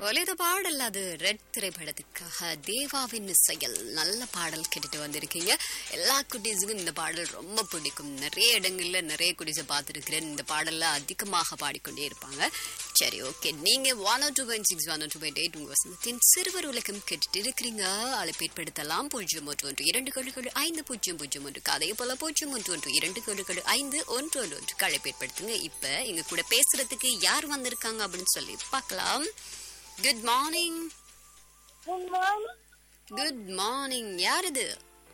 ஒலித பாடல் அது ரெட் திரைப்படத்துக்காக தேவாவின் செயல் நல்ல பாடல் கேட்டுட்டு வந்திருக்கீங்க எல்லா குட்டீஸுக்கும் இந்த பாடல் ரொம்ப பிடிக்கும் நிறைய இடங்கள்ல நிறைய குட்டீஸை பார்த்துருக்கிறேன் இந்த பாடல்ல அதிகமாக பாடிக்கொண்டே இருப்பாங்க சரி ஓகே நீங்க one two point six one two point eight உங்க வசந்தத்தின் சிறுவர் உலகம் கேட்டுட்டு இருக்கிறீங்க அழைப்பேற்படுத்தலாம் பூஜ்ஜியம் ஒன்று ஒன்று இரண்டு கழுகள் ஐந்து பூஜ்ஜியம் பூஜ்ஜியம் ஒன்று அதே போல பூஜ்ஜியம் ஒன்று ஒன்று இரண்டு கழுகள் ஐந்து ஒன்று ஒன்று ஒன்று அழைப்பேற்படுத்துங்க இப்ப எங்க கூட பேசுறதுக்கு யார் வந்திருக்காங்க அப்படின்னு சொல்லி பார்க்கலாம் good morning Good morning. Good morning யார் இது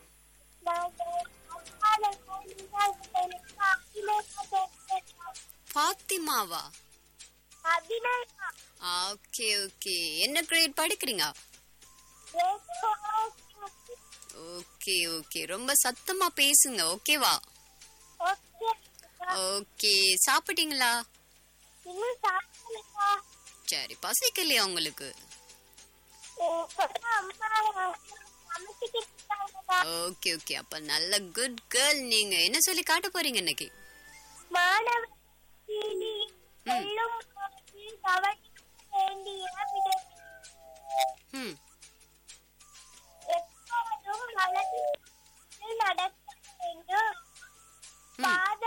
ஃபாத்திமாவா ஓகே ஓகே என்ன கிரேட் படிக்கிறீங்க ஓகே ஓகே ரொம்ப சத்தமா பேசுங்க ஓகேவா ஓகே சாப்பிட்டீங்களா சரி பசிக்கலையா உங்களுக்கு ஓகே ஓகே அப்ப நல்ல குட் கேர்ள் நீங்க என்ன சொல்லி காட்ட போறீங்க இன்னைக்கு வேண்டிய விடை ம் எப்போதும் வலது நடக்க வேண்டும் பாத